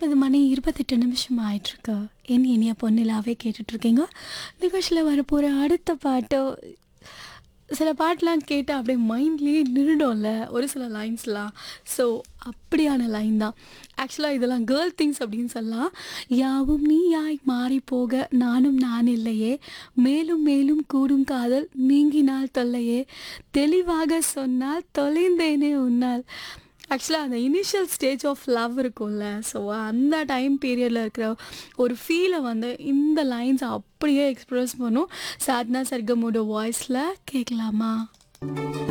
ஒன்பது மணி இருபத்தெட்டு நிமிஷம் ஆயிட்டிருக்கு என் இனிய பொன்னிலாவே கேட்டுட்ருக்கீங்க நிகழ்ச்சியில் வரப்போகிற அடுத்த பாட்டு சில பாட்டெலாம் கேட்டால் அப்படியே மைண்ட்லேயே நின்றுடும்ல ஒரு சில லைன்ஸ்லாம் ஸோ அப்படியான லைன் தான் ஆக்சுவலாக இதெல்லாம் கேர்ள் திங்ஸ் அப்படின்னு சொல்லலாம் யாவும் நீயாய் மாறி போக நானும் நான் இல்லையே மேலும் மேலும் கூடும் காதல் நீங்கினால் தொல்லையே தெளிவாக சொன்னால் தொலைந்தேனே உன்னால் ஆக்சுவலாக அந்த இனிஷியல் ஸ்டேஜ் ஆஃப் லவ் இருக்கும்ல ஸோ அந்த டைம் பீரியடில் இருக்கிற ஒரு ஃபீலை வந்து இந்த லைன்ஸ் அப்படியே எக்ஸ்ப்ரெஸ் பண்ணும் சாத்னா சர்கமோட வாய்ஸில் கேட்கலாமா